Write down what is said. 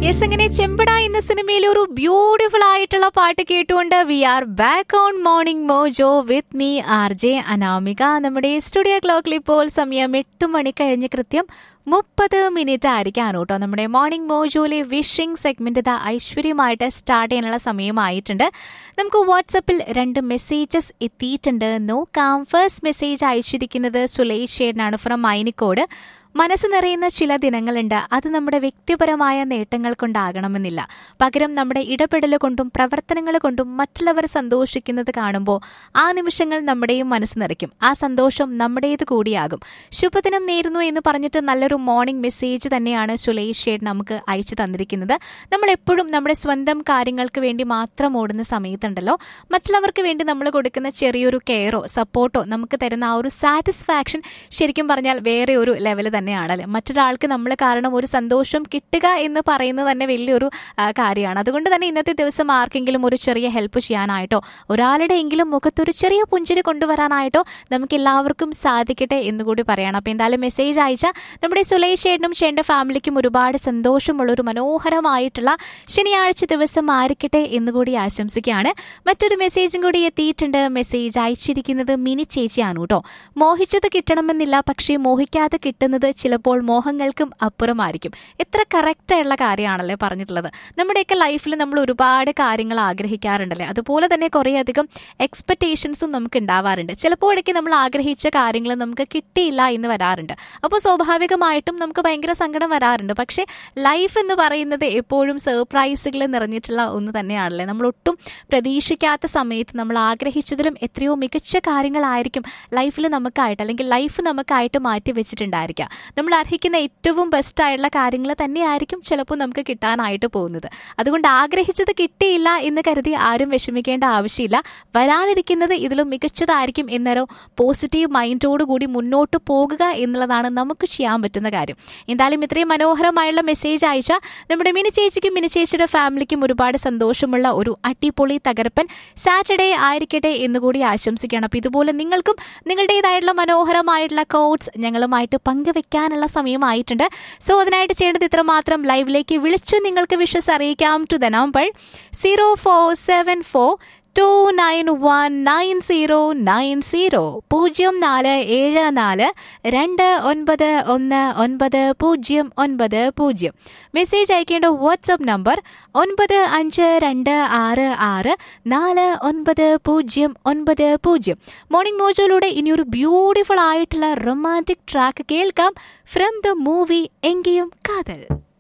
yes അങ്ങനെ ചെമ്പട എന്ന സിനിമയിൽ ഒരു ബ്യൂട്ടിഫുൾ ആയിട്ടുള്ള പാട്ട് കേട്ടുകൊണ്ട് we are back on morning mojo with me R J Anamika നമ്മുടെ സ്റ്റുഡിയോ ക്ലോക്കിൽ ഇപ്പോൾ സമയം എട്ട് മണി കഴിഞ്ഞ് കൃത്യം മുപ്പത് മിനിറ്റ് ആയിരിക്കാണ് കേട്ടോ നമ്മുടെ മോർണിംഗ് മോജോയിലെ വിഷിംഗ് സെഗ്മെന്റ് ഇതാ ഐശ്വര്യമായിട്ട് സ്റ്റാർട്ട് ചെയ്യാനുള്ള സമയമായിട്ടുണ്ട് നമുക്ക് വാട്സപ്പിൽ രണ്ട് മെസ്സേജസ് എത്തിയിട്ടുണ്ട് നോക്കാം ഫസ്റ്റ് മെസ്സേജ് അയച്ചിരിക്കുന്നത് സുലേഷ് ഷേഡനാണ് ഫ്രം മൈനിക്കോട് മനസ്സ് നിറയുന്ന ചില ദിനങ്ങളുണ്ട് അത് നമ്മുടെ വ്യക്തിപരമായ നേട്ടങ്ങൾ കൊണ്ടാകണമെന്നില്ല പകരം നമ്മുടെ ഇടപെടൽ കൊണ്ടും പ്രവർത്തനങ്ങൾ കൊണ്ടും മറ്റുള്ളവർ സന്തോഷിക്കുന്നത് കാണുമ്പോൾ ആ നിമിഷങ്ങൾ നമ്മുടെയും മനസ്സ് നിറയ്ക്കും ആ സന്തോഷം നമ്മുടേത് കൂടിയാകും ശുഭദിനം നേരുന്നു എന്ന് പറഞ്ഞിട്ട് നല്ലൊരു മോർണിംഗ് മെസ്സേജ് തന്നെയാണ് സുലേഷ് ഷേഡ് നമുക്ക് അയച്ചു തന്നിരിക്കുന്നത് നമ്മൾ എപ്പോഴും നമ്മുടെ സ്വന്തം കാര്യങ്ങൾക്ക് വേണ്ടി മാത്രം ഓടുന്ന സമയത്തുണ്ടല്ലോ മറ്റുള്ളവർക്ക് വേണ്ടി നമ്മൾ കൊടുക്കുന്ന ചെറിയൊരു കെയറോ സപ്പോർട്ടോ നമുക്ക് തരുന്ന ആ ഒരു സാറ്റിസ്ഫാക്ഷൻ ശരിക്കും പറഞ്ഞാൽ വേറെ ഒരു ലെവൽ തന്നെയാണല്ലേ മറ്റൊരാൾക്ക് നമ്മൾ കാരണം ഒരു സന്തോഷം കിട്ടുക എന്ന് പറയുന്നത് തന്നെ വലിയൊരു ആ, കാര്യമാണ് അതുകൊണ്ട് തന്നെ ഇന്നത്തെ ദിവസം ആർക്കെങ്കിലും ഒരു ചെറിയ ഹെൽപ്പ് ചെയ്യാനായിട്ടോ ഒരാളുടെ എങ്കിലും മുഖത്തൊരു ചെറിയ പുഞ്ചിരി കൊണ്ടുവരാനായിട്ടോ നമുക്ക് എല്ലാവർക്കും സാധിക്കട്ടെ എന്ന് കൂടി പറയണം അപ്പോൾ എന്തായാലും മെസ്സേജ് അയച്ച നമ്മുടെ സുലേഷ് ചേട്ടനും ചേട്ടൻ്റെ ഫാമിലിക്കും ഒരുപാട് സന്തോഷമുള്ള ഒരു മനോഹരമായിട്ടുള്ള ശനിയാഴ്ച ദിവസം ആയിരിക്കട്ടെ എന്ന് കൂടി ആശംസിക്കുകയാണ് മറ്റൊരു മെസ്സേജും കൂടി എത്തിയിട്ടുണ്ട് മെസ്സേജ് അയച്ചിരിക്കുന്നത് മിനി ചേച്ചിയാണ് കേട്ടോ മോഹിച്ചത് കിട്ടണമെന്നില്ല പക്ഷേ മോഹിക്കാതെ കിട്ടുന്നത് ചിലപ്പോൾ മോഹങ്ങൾക്കും അപ്പുറമായിരിക്കും എത്ര കറക്റ്റായുള്ള കാര്യമാണല്ലേ പറഞ്ഞിട്ടുള്ളത് നമ്മുടെയൊക്കെ ലൈഫിൽ നമ്മൾ ഒരുപാട് കാര്യങ്ങൾ ആഗ്രഹിക്കാറുണ്ടല്ലേ അതുപോലെ തന്നെ കുറേയധികം എക്സ്പെക്റ്റേഷൻസും നമുക്ക് ഉണ്ടാവാറുണ്ട് ചിലപ്പോഴൊക്കെ നമ്മൾ ആഗ്രഹിച്ച കാര്യങ്ങൾ നമുക്ക് കിട്ടിയില്ല എന്ന് വരാറുണ്ട് അപ്പോൾ സ്വാഭാവികമായിട്ടും നമുക്ക് ഭയങ്കര സങ്കടം വരാറുണ്ട് പക്ഷേ ലൈഫ് എന്ന് പറയുന്നത് എപ്പോഴും സർപ്രൈസുകൾ നിറഞ്ഞിട്ടുള്ള ഒന്ന് തന്നെയാണല്ലേ നമ്മൾ ഒട്ടും പ്രതീക്ഷിക്കാത്ത സമയത്ത് നമ്മൾ ആഗ്രഹിച്ചതിലും എത്രയോ മികച്ച കാര്യങ്ങളായിരിക്കും ലൈഫിൽ നമുക്കായിട്ട് അല്ലെങ്കിൽ ലൈഫ് നമുക്കായിട്ട് മാറ്റി വെച്ചിട്ടുണ്ടായിരിക്കുക നമ്മൾ അർഹിക്കുന്ന ഏറ്റവും ബെസ്റ്റ് ആയിട്ടുള്ള കാര്യങ്ങൾ തന്നെയായിരിക്കും ചിലപ്പോൾ നമുക്ക് കിട്ടാനായിട്ട് പോകുന്നത് അതുകൊണ്ട് ആഗ്രഹിച്ചത് കിട്ടിയില്ല എന്ന് കരുതി ആരും വിഷമിക്കേണ്ട ആവശ്യമില്ല വരാനിരിക്കുന്നത് ഇതിലും മികച്ചതായിരിക്കും എന്നൊരു പോസിറ്റീവ് മൈൻഡോട് കൂടി മുന്നോട്ട് പോകുക എന്നുള്ളതാണ് നമുക്ക് ചെയ്യാൻ പറ്റുന്ന കാര്യം എന്തായാലും ഇത്രയും മനോഹരമായുള്ള മെസ്സേജ് അയച്ച നമ്മുടെ മിനി ചേച്ചിക്കും മിനി ചേച്ചിയുടെ ഫാമിലിക്കും ഒരുപാട് സന്തോഷമുള്ള ഒരു അടിപൊളി തകർപ്പൻ സാറ്റർഡേ ആയിരിക്കട്ടെ എന്നുകൂടി ആശംസിക്കുകയാണ് അപ്പോൾ ഇതുപോലെ നിങ്ങൾക്കും നിങ്ങളുടേതായിട്ടുള്ള മനോഹരമായിട്ടുള്ള കോഡ്സ് ഞങ്ങളുമായിട്ട് പങ്കുവെക്കാനുള്ള സമയമായിട്ടുണ്ട് സോ അതിനായിട്ട് ചെയ്യേണ്ടത് ഇത്ര മാത്രം ലൈവിലേക്ക് വിളിച്ചു നിങ്ങൾക്ക് വിഷസ് അറിയിക്കാം to the number zero four seven four two nine one nine zero nine zero പൂജ്യം നാല് ഏഴ് നാല് രണ്ട് ഒൻപത് ഒന്ന് ഒൻപത് പൂജ്യം ഒൻപത് പൂജ്യം മെസ്സേജ് അയക്കേണ്ട വാട്സപ്പ് നമ്പർ ഒൻപത് അഞ്ച് രണ്ട് ആറ് ആറ് നാല് ഒൻപത് പൂജ്യം ഒൻപത് പൂജ്യം മോർണിംഗ് മോജോയിലൂടെ ഇനിയൊരു ബ്യൂട്ടിഫുൾ ആയിട്ടുള്ള റൊമാൻറ്റിക് ട്രാക്ക് കേൾക്കാം ഫ്രം ദ മൂവി എങ്കിയും കാതൽ